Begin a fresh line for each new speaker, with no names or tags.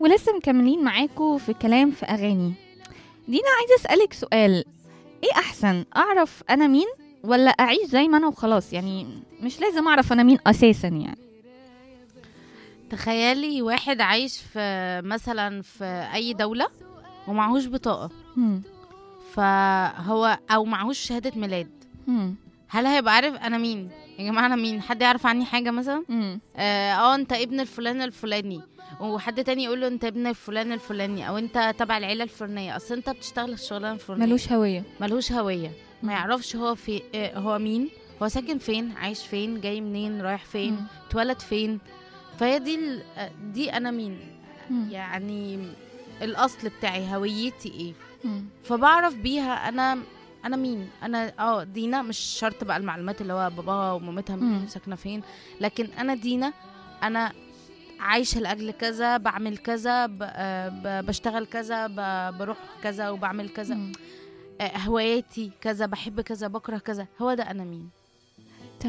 ولسه مكملين معاكم في كلام في أغاني دينا عايزة أسألك سؤال إيه أحسن أعرف أنا مين ولا أعيش زي ما أنا وخلاص يعني مش لازم أعرف أنا مين أساسا يعني
تخيلي واحد عايش في مثلا في اي دوله ومعهوش بطاقه
مم.
فهو او معهوش شهاده ميلاد
مم.
هل هيبقى عارف انا مين يا جماعه انا مين حد يعرف عني حاجه مثلا
مم.
اه آه، انت ابن الفلان الفلاني وحد تاني يقول له انت ابن الفلان الفلاني او انت تبع العيله الفلانيه اصل انت بتشتغل الشغلانه الفلانيه
ملوش هوية
ملهوش هويه
مم.
ما يعرفش هو في آه، هو مين هو ساكن فين عايش فين جاي منين رايح فين
مم.
اتولد فين فهي دي ال- آه، دي انا مين
مم.
يعني الاصل بتاعي هويتي ايه
مم.
فبعرف بيها انا انا مين انا اه دينا مش شرط بقى المعلومات اللي هو باباها ومامتها
مم.
مين ساكنه فين لكن انا دينا انا عايشه لاجل كذا بعمل كذا ب- آه، ب- بشتغل كذا ب- بروح كذا وبعمل كذا
مم.
آه، هواياتي كذا بحب كذا بكره كذا هو ده انا مين